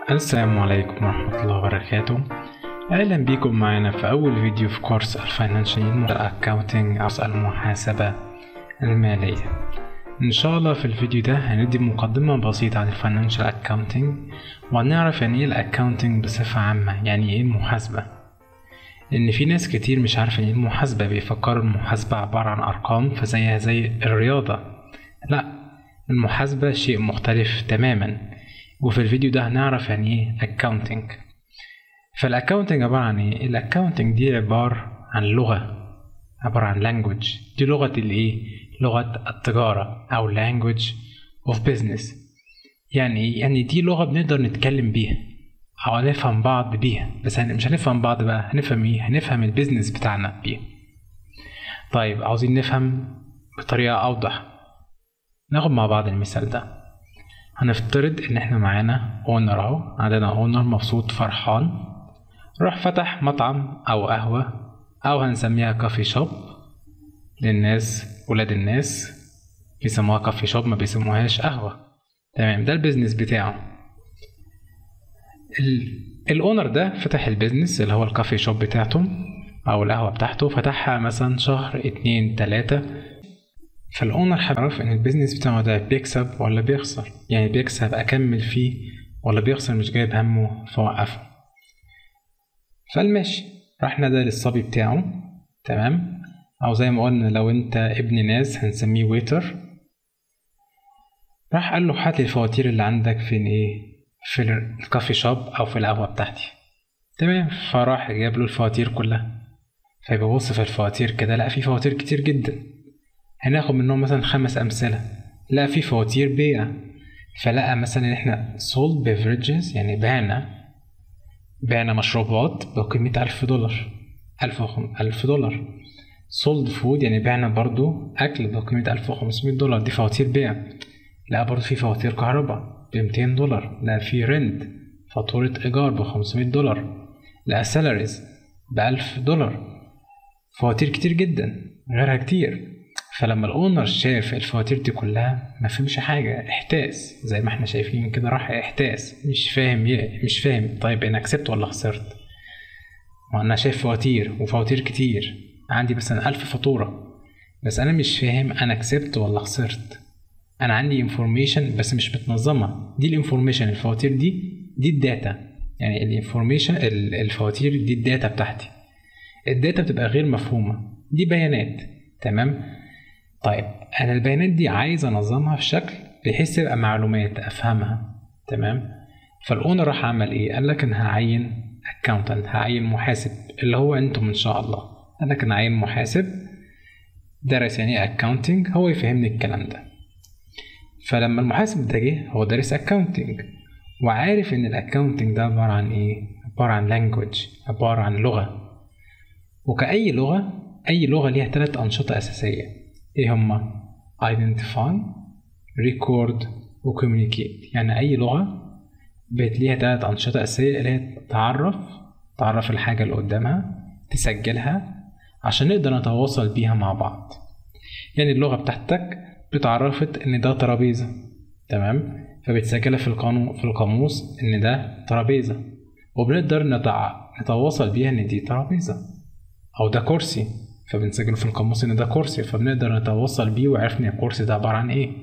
السلام عليكم ورحمة الله وبركاته أهلا بيكم معنا في أول فيديو في كورس الفاينانشال أكاونتنج أو المحاسبة المالية إن شاء الله في الفيديو ده هندي مقدمة بسيطة عن الفاينانشال أكاونتنج وهنعرف يعني إيه الأكاونتنج بصفة عامة يعني إيه المحاسبة لأن في ناس كتير مش عارفة يعني إيه المحاسبة بيفكروا المحاسبة عبارة عن أرقام فزيها زي الرياضة لأ المحاسبة شيء مختلف تماما وفي الفيديو ده هنعرف يعني ايه accounting فالاكاونتنج عبارة عن ايه الاكاونتنج دي عبارة عن لغة عبارة عن language دي لغة الايه لغة التجارة او language of business يعني ايه يعني دي لغة بنقدر نتكلم بيها او نفهم بعض بيها بس هن- مش هنفهم بعض بقى هنفهم ايه هنفهم البيزنس بتاعنا بيها طيب عاوزين نفهم بطريقة اوضح ناخد مع بعض المثال ده هنفترض ان احنا معانا اونر اهو عندنا اونر مبسوط فرحان راح فتح مطعم او قهوة او هنسميها كافي شوب للناس ولاد الناس بيسموها كافي شوب ما بيسموهاش قهوة تمام ده البيزنس بتاعه ال- الاونر ده فتح البيزنس اللي هو الكافي شوب بتاعته او القهوة بتاعته فتحها مثلا شهر اتنين تلاتة فالاونر حابب يعرف ان البيزنس بتاعه ده بيكسب ولا بيخسر يعني بيكسب اكمل فيه ولا بيخسر مش جايب همه فوقفه فقال ماشي راح نادى للصبي بتاعه تمام او زي ما قلنا لو انت ابن ناس هنسميه ويتر راح قال له هات لي الفواتير اللي عندك في ايه في الكافي شوب او في القهوه بتاعتي تمام فراح جاب له الفواتير كلها فبيبص في الفواتير كده لقى في فواتير كتير جدا هناخد منهم مثلا خمس أمثلة لقى في فواتير بيع فلقى مثلا إن إحنا sold beverages يعني بعنا بعنا مشروبات بقيمة ألف دولار ألف وخم... ألف دولار sold food يعني بعنا برضو أكل بقيمة ألف وخمسمية دولار دي فواتير بيع لقى برضو في فواتير كهرباء بمتين دولار لقى في رنت فاتورة إيجار بخمسمية دولار لقى سالاريز بألف دولار فواتير كتير جدا غيرها كتير فلما الاونر شاف الفواتير دي كلها ما فهمش حاجه احتاس زي ما احنا شايفين كده راح احتاس مش فاهم ي- مش فاهم طيب انا كسبت ولا خسرت ما انا شايف فواتير وفواتير كتير عندي مثلا ألف فاتوره بس انا مش فاهم انا كسبت ولا خسرت انا عندي انفورميشن بس مش متنظمه دي الانفورميشن الفواتير دي دي الداتا يعني الانفورميشن الفواتير دي الداتا بتاعتي الداتا بتبقى غير مفهومه دي بيانات تمام طيب انا البيانات دي عايز انظمها في شكل بحيث تبقى معلومات افهمها تمام فالاونر راح عمل ايه قال لك انا هعين اكاونتنت هعين محاسب اللي هو انتم ان شاء الله قال لك انا هعين محاسب درس يعني ايه اكاونتنج هو يفهمني الكلام ده فلما المحاسب ده جه هو دارس اكاونتنج وعارف ان الاكاونتنج ده عباره عن ايه عباره عن لانجوج عباره عن لغه وكأي لغة أي لغة ليها ثلاث أنشطة أساسية إيه هما؟ identify record و communicate يعني أي لغة بقت ليها ثلاث أنشطة أساسية اللي هي تعرف تعرف الحاجة اللي قدامها تسجلها عشان نقدر نتواصل بيها مع بعض يعني اللغة بتاعتك بتعرفت إن ده ترابيزة تمام فبتسجلها في القانون في القاموس إن ده ترابيزة وبنقدر نتع... نتواصل بيها إن دي ترابيزة او ده كرسي فبنسجله في القاموس ان ده كرسي فبنقدر نتوصل بيه وعرفنا الكرسي ده عبارة عن ايه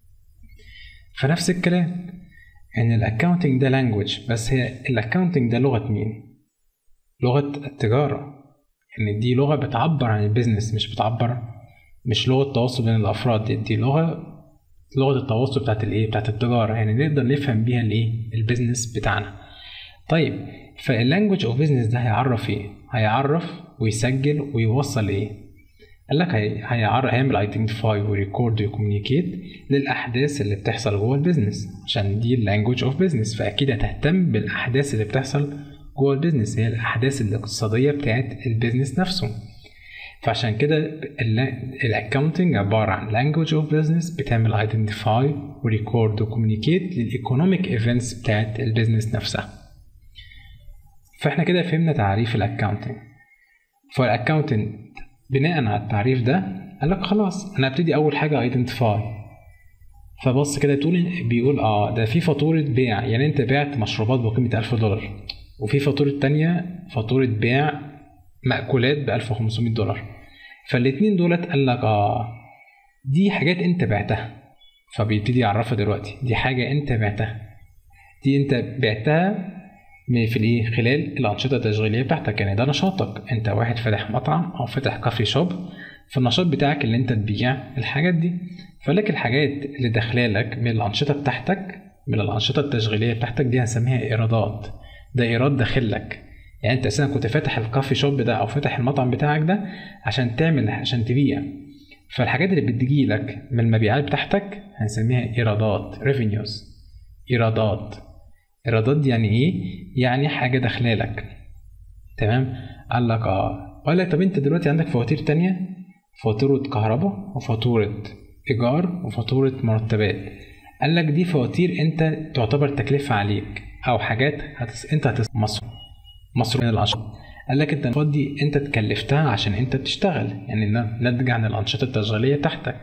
فنفس الكلام ان الاكاونتنج ده لانجوج بس هي الاكاونتنج ده لغة مين لغة التجارة ان دي لغة بتعبر عن البيزنس مش بتعبر مش لغة تواصل بين الافراد دي, دي لغة لغة التواصل بتاعت الايه بتاعت التجارة يعني نقدر نفهم بيها الايه البيزنس بتاعنا طيب فاللانجوج اوف بيزنس ده هيعرف ايه هيعرف ويسجل ويوصل ايه قال لك هي- هيعرف هيعمل ايدنتيفاي وريكورد وكوميونيكيت للاحداث اللي بتحصل جوه البيزنس عشان دي اللانجوج اوف بيزنس فاكيد هتهتم بالاحداث اللي بتحصل جوه البيزنس هي الاحداث الاقتصاديه بتاعت البيزنس نفسه فعشان كده الاكونتنج عباره عن language of business بتعمل identify وريكورد وكوميونيكيت للايكونوميك ايفنتس بتاعت البيزنس نفسها فاحنا كده فهمنا تعريف الاكاونتنج فالاكاونتنج بناء على التعريف ده قال لك خلاص انا ابتدي اول حاجه ايدنتيفاي فبص كده بتقول بيقول اه ده في فاتوره بيع يعني انت بعت مشروبات بقيمه 1000 دولار وفي فاتوره تانية فاتوره بيع مأكولات ب 1500 دولار فالاتنين دولت قال لك اه دي حاجات انت بعتها فبيبتدي يعرفها دلوقتي دي حاجه انت بعتها دي انت بعتها في الايه خلال الانشطه التشغيليه بتاعتك يعني ده نشاطك انت واحد فاتح مطعم او فاتح كافي شوب فالنشاط بتاعك اللي انت تبيع الحاجات دي فلك الحاجات اللي داخلالك من الانشطه بتاعتك من الانشطه التشغيليه بتاعتك دي هنسميها ايرادات ده ايراد داخلك يعني انت اساسا كنت فاتح الكافي شوب ده او فاتح المطعم بتاعك ده عشان تعمل عشان تبيع فالحاجات اللي بتجي لك من المبيعات بتاعتك هنسميها ايرادات ريفينيوز ايرادات ايرادات دي يعني ايه يعني حاجه داخلالك تمام قال لك اه قال لك طب انت دلوقتي عندك فواتير تانية فاتورة كهرباء وفاتورة إيجار وفاتورة مرتبات قال لك دي فواتير أنت تعتبر تكلفة عليك أو حاجات هتس... أنت هتصرف مصروف مصروف من الأنشطة قال لك أنت دي أنت تكلفتها عشان أنت بتشتغل يعني ناتجة عن الأنشطة التشغيلية بتاعتك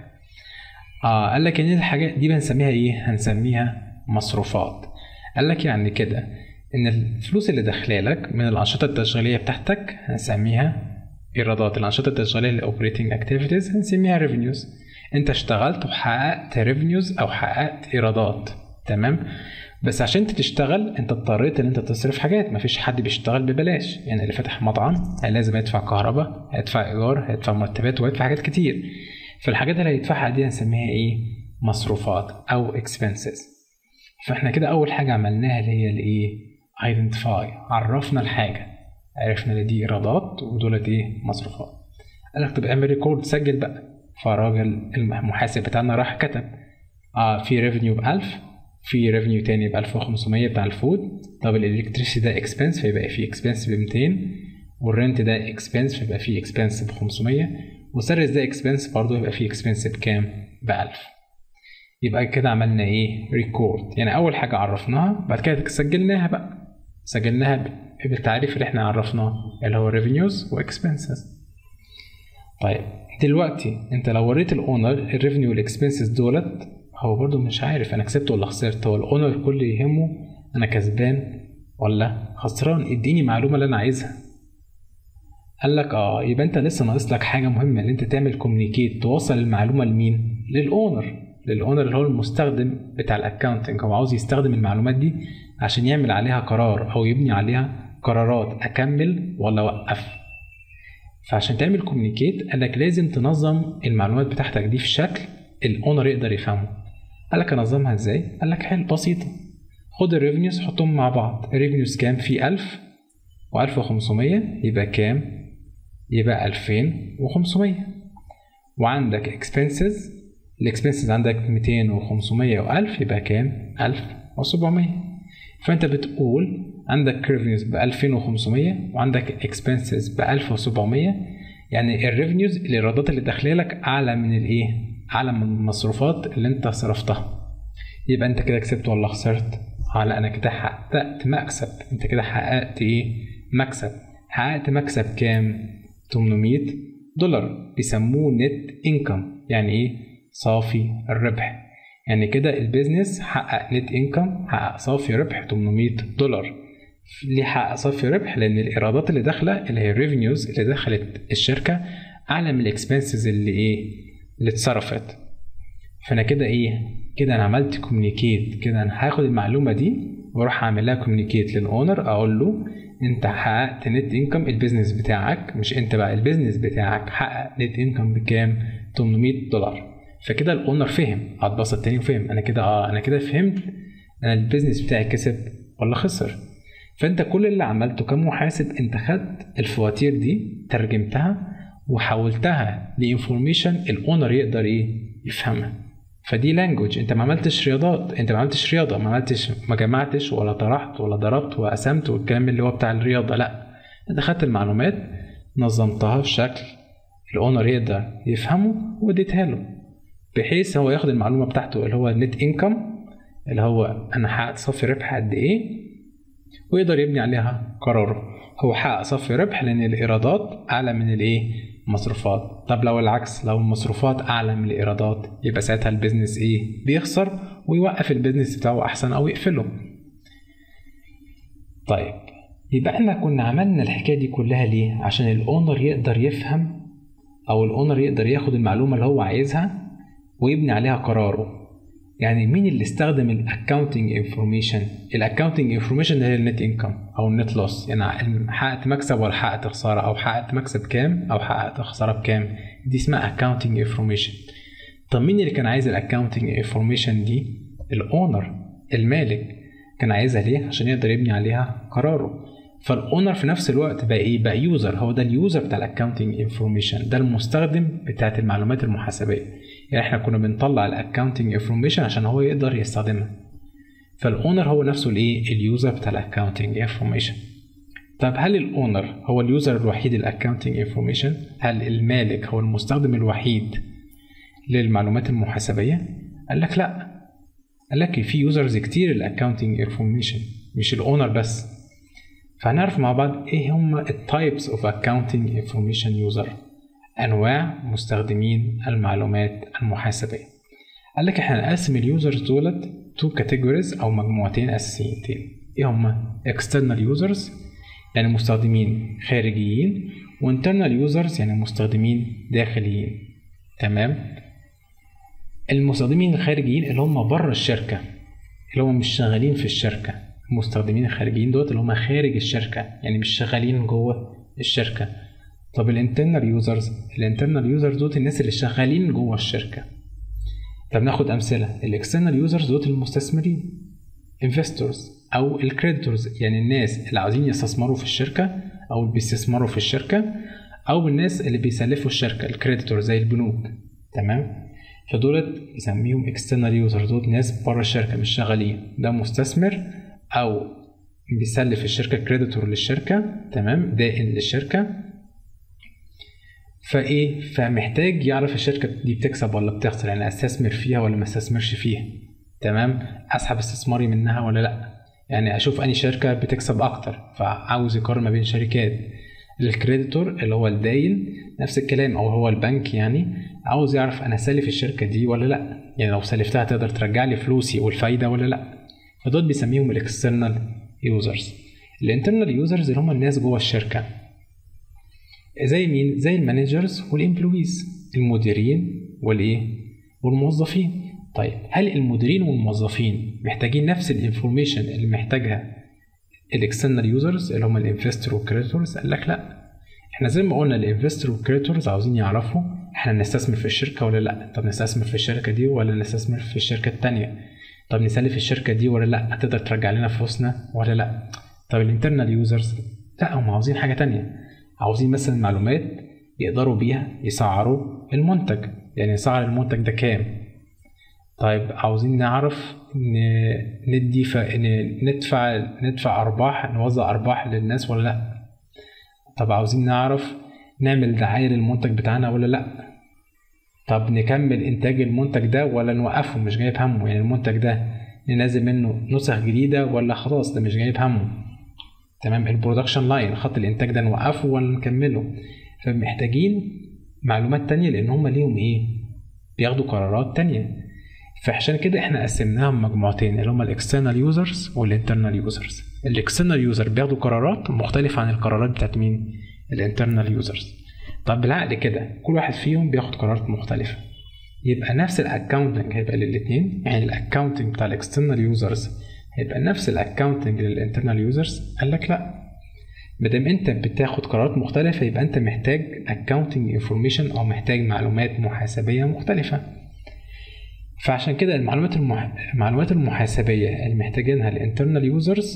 آه قال لك إن الحاجات دي بنسميها إيه؟ هنسميها مصروفات قال لك يعني كده إن الفلوس اللي داخلالك من الأنشطة التشغيلية بتاعتك هنسميها ايرادات الانشطه التشغيليه الاوبريتنج اكتيفيتيز هنسميها ريفينيوز انت اشتغلت وحققت ريفينيوز او حققت ايرادات تمام بس عشان انت تشتغل انت اضطريت ان انت تصرف حاجات مفيش حد بيشتغل ببلاش يعني اللي فاتح مطعم لازم يدفع كهرباء هيدفع ايجار هيدفع مرتبات وهيدفع حاجات كتير فالحاجات اللي هيدفعها دي هنسميها ايه مصروفات او expenses فاحنا كده اول حاجه عملناها اللي هي الايه identify عرفنا الحاجه عرفنا ان دي ايرادات ودولت ايه مصروفات قال لك طب اعمل ريكورد سجل بقى فالراجل المحاسب بتاعنا راح كتب اه في ريفينيو ب 1000 في ريفينيو تاني ب 1500 بتاع الفود طب الالكتريسيتي ده اكسبنس فيبقى في اكسبنس ب 200 والرنت ده اكسبنس فيبقى في اكسبنس ب 500 والسيرفيس ده اكسبنس برضه يبقى في اكسبنس بكام؟ ب 1000 يبقى كده عملنا ايه؟ ريكورد يعني اول حاجه عرفناها بعد كده سجلناها بقى سجلناها بالتعريف اللي احنا عرفناه اللي هو revenues و expenses طيب دلوقتي انت لو وريت الاونر الريفينيو والاكسبنسز دولت هو برضو مش عارف انا كسبت ولا خسرت هو الاونر كل يهمه انا كسبان ولا خسران اديني معلومه اللي انا عايزها قال لك اه يبقى انت لسه ناقص لك حاجه مهمه ان انت تعمل كوميونيكيت توصل المعلومه لمين للاونر للاونر اللي هو المستخدم بتاع الاكونتنج هو عاوز يستخدم المعلومات دي عشان يعمل عليها قرار او يبني عليها قرارات اكمل ولا اوقف فعشان تعمل كوميونيكيت قال لك لازم تنظم المعلومات بتاعتك دي في شكل الاونر يقدر يفهمه قال لك انظمها ازاي قال لك حلو بسيطه خد الريفنيوز حطهم مع بعض الريفنيوز كام في 1000 و1500 يبقى كام يبقى 2500 وعندك اكسبنسز الاكسبنسز عندك 200 و500 و1000 يبقى كام 1700 فانت بتقول عندك ريفينيوز ب 2500 وعندك اكسبنسز ب 1700 يعني الريفينيوز الايرادات اللي داخله لك اعلى من الايه؟ اعلى من المصروفات اللي انت صرفتها يبقى انت كده كسبت ولا خسرت؟ على انا كده حققت مكسب انت كده حققت ايه؟ مكسب حققت مكسب كام؟ 800 دولار بيسموه نت انكم يعني ايه؟ صافي الربح يعني كده البيزنس حقق نت انكم حقق صافي ربح 800 دولار ليه حقق صافي ربح لان الايرادات اللي داخله اللي هي الريفينيوز اللي دخلت الشركه اعلى من الاكسبنسز اللي ايه اللي اتصرفت فانا كده ايه كده انا عملت كوميونيكيت كده انا هاخد المعلومه دي واروح اعمل لها كوميونيكيت للاونر اقول له انت حققت نت انكم البيزنس بتاعك مش انت بقى البيزنس بتاعك حقق نت انكم بكام 800 دولار فكده الاونر فهم اتبسط تاني وفهم انا كده اه انا كده فهمت انا البيزنس بتاعي كسب ولا خسر فانت كل اللي عملته كمحاسب انت خدت الفواتير دي ترجمتها وحولتها لانفورميشن الاونر يقدر ايه يفهمها فدي لانجوج انت ما عملتش رياضات انت ما عملتش رياضه ما عملتش ما جمعتش ولا طرحت ولا ضربت وقسمت والكلام اللي هو بتاع الرياضه لا انت خدت المعلومات نظمتها بشكل الاونر يقدر يفهمه واديتها له بحيث هو ياخد المعلومه بتاعته اللي هو النت انكم اللي هو انا حققت صافي ربح قد ايه ويقدر يبني عليها قراره هو حقق صافي ربح لان الايرادات اعلى من الايه مصروفات طب لو العكس لو المصروفات اعلى من الايرادات يبقى ساعتها البيزنس ايه بيخسر ويوقف البيزنس بتاعه احسن او يقفله طيب يبقى احنا كنا عملنا الحكايه دي كلها ليه عشان الاونر يقدر يفهم او الاونر يقدر ياخد المعلومه اللي هو عايزها ويبني عليها قراره يعني مين اللي استخدم الاكونتنج انفورميشن الاكونتنج انفورميشن هي النت انكم او النت لوس يعني حققت مكسب ولا حققت خساره او حققت مكسب كام او حققت خساره بكام دي اسمها اكونتنج انفورميشن طب مين اللي كان عايز الاكونتنج انفورميشن دي الاونر المالك كان عايزها ليه عشان يقدر يبني عليها قراره فالاونر في نفس الوقت بقى ايه بقى يوزر هو ده اليوزر بتاع الاكونتنج انفورميشن ده المستخدم بتاعت المعلومات المحاسبيه يعني احنا كنا بنطلع الاكونتنج انفورميشن عشان هو يقدر يستخدمها فالاونر هو نفسه الايه اليوزر بتاع الاكونتنج انفورميشن طب هل الاونر هو اليوزر الوحيد الاكونتنج انفورميشن هل المالك هو المستخدم الوحيد للمعلومات المحاسبيه قال لك لا قال لك في يوزرز كتير الاكونتنج انفورميشن مش الاونر بس فهنعرف مع بعض ايه هم التايبس اوف اكونتنج انفورميشن يوزر انواع مستخدمين المعلومات المحاسبيه قال لك احنا هنقسم اليوزرز دولت تو كاتيجوريز او مجموعتين اساسيتين ايه هما external users يعني مستخدمين خارجيين وانترنال users يعني مستخدمين داخليين تمام المستخدمين الخارجيين اللي هم بره الشركه اللي هم مش شغالين في الشركه المستخدمين الخارجيين دوت اللي هم خارج الشركه يعني مش شغالين جوه الشركه طب الانترنال يوزرز الانترنال يوزرز دوت الناس اللي شغالين جوه الشركه طب ناخد امثله الاكسترنال يوزرز دوت المستثمرين انفستورز او الكريديتورز يعني الناس اللي عاوزين يستثمروا في الشركه او اللي بيستثمروا في الشركه او الناس اللي بيسلفوا الشركه الكريديتور زي البنوك تمام فدولت نسميهم اكسترنال يوزرز دوت ناس بره الشركه مش شغالين ده مستثمر او بيسلف الشركه كريديتور للشركه تمام دائن للشركه فايه فمحتاج يعرف الشركه دي بتكسب ولا بتخسر يعني استثمر فيها ولا ما استثمرش فيها تمام اسحب استثماري منها ولا لا يعني اشوف اني شركه بتكسب اكتر فعاوز يقارن ما بين شركات الكريديتور اللي هو الداين نفس الكلام او هو البنك يعني عاوز يعرف انا سالف الشركه دي ولا لا يعني لو سلفتها تقدر ترجع لي فلوسي والفايده ولا لا فدول بيسميهم الاكسترنال يوزرز الانترنال يوزرز اللي هم الناس جوه الشركه زي مين زي المانجرز والامبلويز المديرين والايه والموظفين طيب هل المديرين والموظفين محتاجين نفس الانفورميشن اللي محتاجها الاكسترنال يوزرز اللي هم الانفستور والكريتورز قال لك لا احنا زي ما قلنا الانفستور والكريتورز عاوزين يعرفوا احنا نستثمر في الشركه ولا لا طب نستثمر في الشركه دي ولا نستثمر في الشركه التانية طب نسلف الشركه دي ولا لا هتقدر ترجع لنا فلوسنا ولا لا طب الانترنال يوزرز لا هم عاوزين حاجه تانية عاوزين مثلا معلومات يقدروا بيها يسعروا المنتج يعني يسعر المنتج ده كام طيب عاوزين نعرف ندي ف... ندفع ندفع ارباح نوزع ارباح للناس ولا لا طب عاوزين نعرف نعمل دعايه للمنتج بتاعنا ولا لا طب نكمل انتاج المنتج ده ولا نوقفه مش جايب همه يعني المنتج ده ننزل منه نسخ جديده ولا خلاص ده مش جايب همه تمام البرودكشن لاين خط الانتاج ده نوقفه ولا نكمله فمحتاجين معلومات تانية لان هم ليهم ايه بياخدوا قرارات تانية فعشان كده احنا قسمناهم مجموعتين اللي هم الاكسترنال يوزرز والانترنال يوزرز الاكسترنال يوزر بياخدوا قرارات مختلفة عن القرارات بتاعت مين الانترنال يوزرز طب بالعقل كده كل واحد فيهم بياخد قرارات مختلفة يبقى نفس الاكونتنج هيبقى للاثنين يعني الاكونتنج بتاع الاكسترنال يوزرز هيبقى نفس الاكونتنج للانترنال يوزرز قال لك لا مادام انت بتاخد قرارات مختلفة يبقى انت محتاج accounting information او محتاج معلومات محاسبية مختلفة فعشان كده المعلومات المح... المعلومات المحاسبية اللي محتاجينها الانترنال يوزرز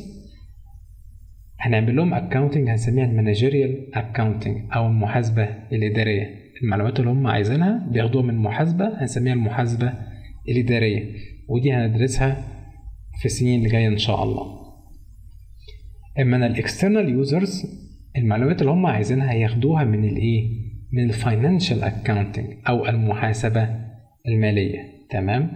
هنعمل لهم اكاونتنج هنسميها المانجيريال اكاونتنج او المحاسبة الإدارية المعلومات اللي هم عايزينها بياخدوها من محاسبة هنسميها المحاسبة الإدارية ودي هندرسها في السنين اللي جاية إن شاء الله اما انا الاكسترنال يوزرز المعلومات اللي هم عايزينها هياخدوها من الايه من الفاينانشال اكاونتنج او المحاسبه الماليه تمام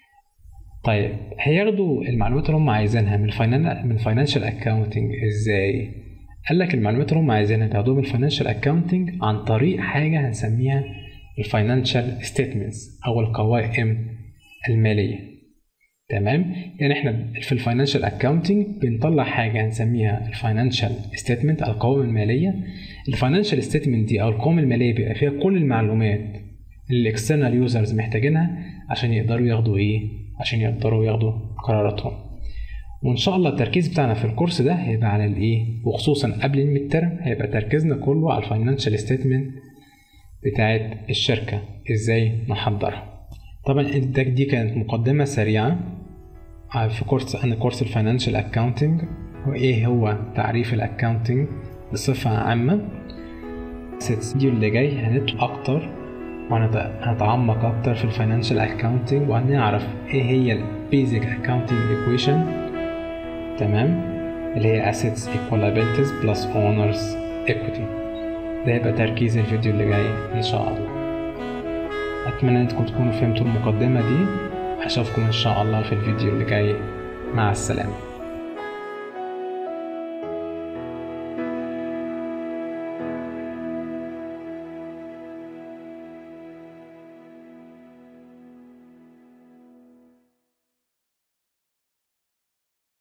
طيب هياخدوا المعلومات اللي هم عايزينها من الفاينان من الفاينانشال اكاونتنج ازاي قال لك المعلومات اللي هم عايزينها بياخدوها من الفاينانشال اكاونتنج عن طريق حاجه هنسميها الفاينانشال ستيتمنتس او القوائم الماليه تمام يعني احنا في الفاينانشال اكاونتنج بنطلع حاجه هنسميها الفاينانشال ستيتمنت القوائم الماليه الفاينانشال ستيتمنت دي او القوائم الماليه بيبقى فيها كل المعلومات اللي الاكسترنال يوزرز محتاجينها عشان يقدروا ياخدوا ايه عشان يقدروا ياخدوا قراراتهم وان شاء الله التركيز بتاعنا في الكورس ده هيبقى على الايه وخصوصا قبل الميد ترم هيبقى تركيزنا كله على الفاينانشال ستيتمنت بتاعت الشركه ازاي نحضرها طبعا ده دي كانت مقدمه سريعه في كورس عن كورس الفاينانشال اكاونتنج وايه هو تعريف الاكاونتنج بصفه عامه الفيديو اللي جاي هندخل اكتر وهنتعمق اكتر في الفاينانشال اكاونتنج وهنعرف ايه هي البيزك اكاونتنج ايكويشن تمام اللي هي assets equal liabilities plus owners equity ده هيبقى تركيز الفيديو اللي جاي ان شاء الله اتمنى انكم تكونوا فهمتوا المقدمه دي اشوفكم ان شاء الله في الفيديو اللي جاي مع السلامه